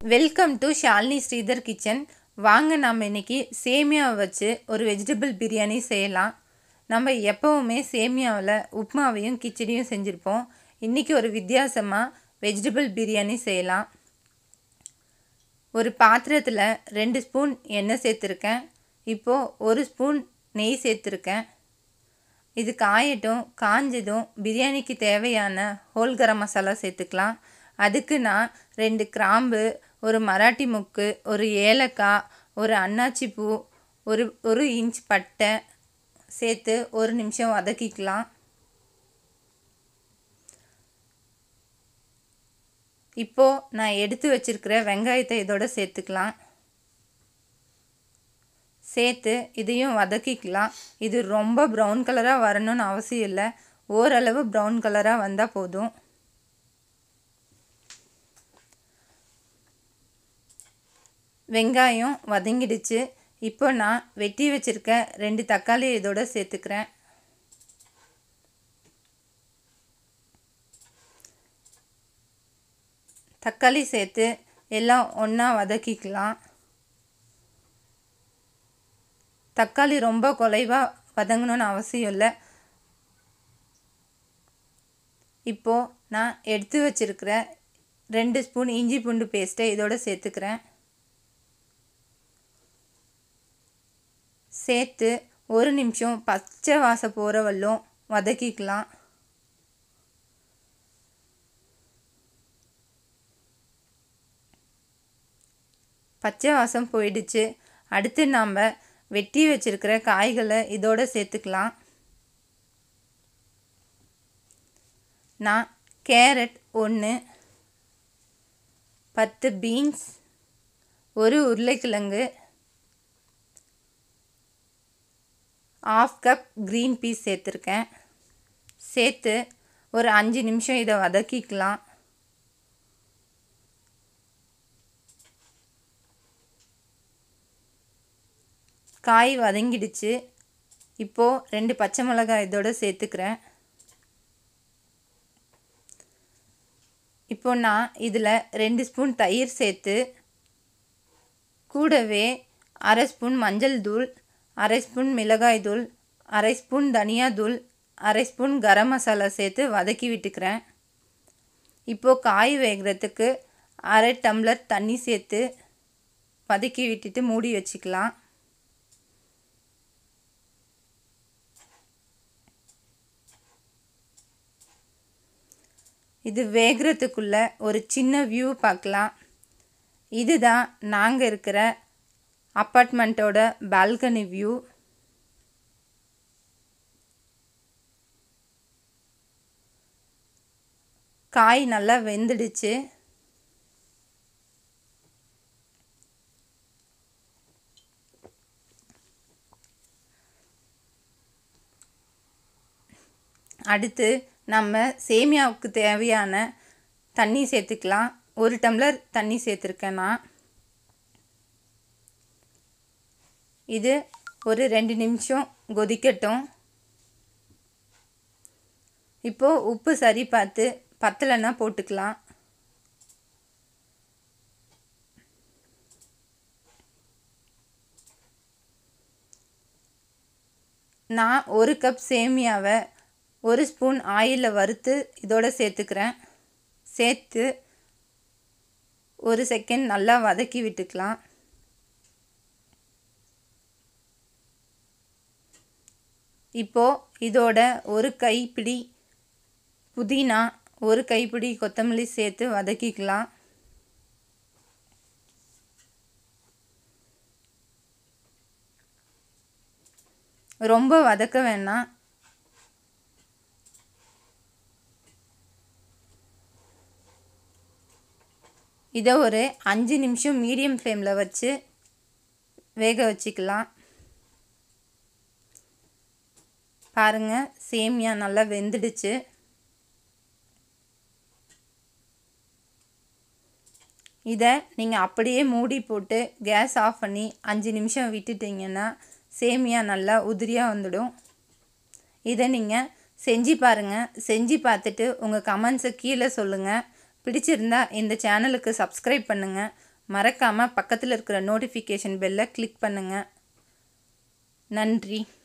welcome to Shalini Sridhar kitchen வாங்க நம்ம இன்னைக்கு சேமியாவை வச்சு ஒரு வெஜிடபிள் பிரியாணி செய்யலாம் நம்ம எப்போவுமே சேமியாவில் உப்மாவையும் கிச்சடியும் செஞ்சுருப்போம் இன்றைக்கி ஒரு வித்தியாசமாக வெஜிடபிள் பிரியாணி செய்யலாம் ஒரு பாத்திரத்தில் ரெண்டு ஸ்பூன் எண்ணெய் சேர்த்துருக்கேன் இப்போது ஒரு ஸ்பூன் நெய் சேர்த்துருக்கேன் இது காயட்டும் காஞ்சதும் பிரியாணிக்கு தேவையான ஹோல் கரம் மசாலா சேர்த்துக்கலாம் அதுக்கு நான் ரெண்டு கிராம்பு ஒரு மராட்டி முக்கு ஒரு ஏலக்காய் ஒரு அன்னாச்சி பூ ஒரு ஒரு இன்ச் பட்டை சேர்த்து ஒரு நிமிஷம் வதக்கிக்கலாம் இப்போது நான் எடுத்து வச்சிருக்கிற வெங்காயத்தை இதோட சேர்த்துக்கலாம் சேர்த்து இதையும் வதக்கிக்கலாம் இது ரொம்ப ப்ரௌன் கலராக வரணும்னு அவசியம் இல்லை ஓரளவு ப்ரௌன் கலராக வந்தால் போதும் வெங்காயம் வதங்கிடுச்சு இப்போ நான் வெட்டி வச்சுருக்க ரெண்டு தக்காளி இதோட சேர்த்துக்கிறேன் தக்காளி சேர்த்து எல்லாம் ஒன்றா வதக்கிக்கலாம் தக்காளி ரொம்ப குலைவாக வதங்கணும்னு அவசியம் இல்லை இப்போது நான் எடுத்து வச்சுருக்கிற ரெண்டு ஸ்பூன் இஞ்சி பூண்டு பேஸ்ட்டை இதோட சேர்த்துக்கிறேன் சேர்த்து ஒரு நிமிஷம் பச்சை வாசம் போகிற வரலும் வதக்கிக்கலாம் பச்சை வாசம் போயிடுச்சு அடுத்து நாம் வெட்டி வச்சுருக்கிற காய்களை இதோட சேர்த்துக்கலாம் நான் கேரட் ஒன்று பத்து பீன்ஸ் ஒரு உருளைக்கிழங்கு ஆஃப் கப் க்ரீன் பீஸ் சேர்த்துருக்கேன் சேர்த்து ஒரு அஞ்சு நிமிஷம் இதை வதக்கிக்கலாம் காய் வதங்கிடுச்சு இப்போது ரெண்டு பச்சை மிளகாய் இதோட சேர்த்துக்கிறேன் இப்போ நான் இதில் ரெண்டு ஸ்பூன் தயிர் சேர்த்து கூடவே அரை ஸ்பூன் மஞ்சள் தூள் அரை ஸ்பூன் மிளகாய் தூள் அரை ஸ்பூன் தனியா தூள் அரை ஸ்பூன் கரம் மசாலா சேர்த்து வதக்கி விட்டுக்கிறேன் இப்போது காய் வேகிறதுக்கு அரை டம்ளர் தண்ணி சேர்த்து வதக்கி விட்டுட்டு மூடி வச்சுக்கலாம் இது வேகிறதுக்குள்ள ஒரு சின்ன வியூ பார்க்கலாம் இதுதான் நாங்கள் இருக்கிற அப்பார்ட்மெண்ட்டோட பால்கனி வியூ காய் நல்லா வெந்துடுச்சு அடுத்து நம்ம சேமியாவுக்கு தேவையான தண்ணி சேர்த்துக்கலாம் ஒரு டம்ளர் தண்ணி சேர்த்துருக்கேன் நான் இது ஒரு ரெண்டு நிமிஷம் கொதிக்கட்டும் இப்போது உப்பு சரி பார்த்து பத்தலைன்னா போட்டுக்கலாம் நான் ஒரு கப் சேமியாவை ஒரு ஸ்பூன் ஆயிலில் வறுத்து இதோட சேர்த்துக்கிறேன் சேர்த்து ஒரு செகண்ட் நல்லா வதக்கி விட்டுக்கலாம் இப்போது இதோட ஒரு கைப்பிடி புதினா ஒரு கைப்பிடி கொத்தமல்லி சேர்த்து வதக்கிக்கலாம் ரொம்ப வதக்க வேணாம் இதை ஒரு அஞ்சு நிமிஷம் மீடியம் ஃப்ளேமில் வச்சு வேக வச்சுக்கலாம் பாருங்கள் சேமியா நல்லா வெந்துடுச்சு இதை நீங்கள் அப்படியே மூடி போட்டு கேஸ் ஆஃப் பண்ணி அஞ்சு நிமிஷம் விட்டுட்டிங்கன்னா சேமியா நல்லா உதிரியாக வந்துடும் இதை நீங்கள் செஞ்சு பாருங்கள் செஞ்சு பார்த்துட்டு உங்கள் கமெண்ட்ஸை கீழே சொல்லுங்கள் பிடிச்சிருந்தா இந்த சேனலுக்கு சப்ஸ்கிரைப் பண்ணுங்கள் மறக்காமல் பக்கத்தில் இருக்கிற நோட்டிஃபிகேஷன் பெல்லை கிளிக் பண்ணுங்கள் நன்றி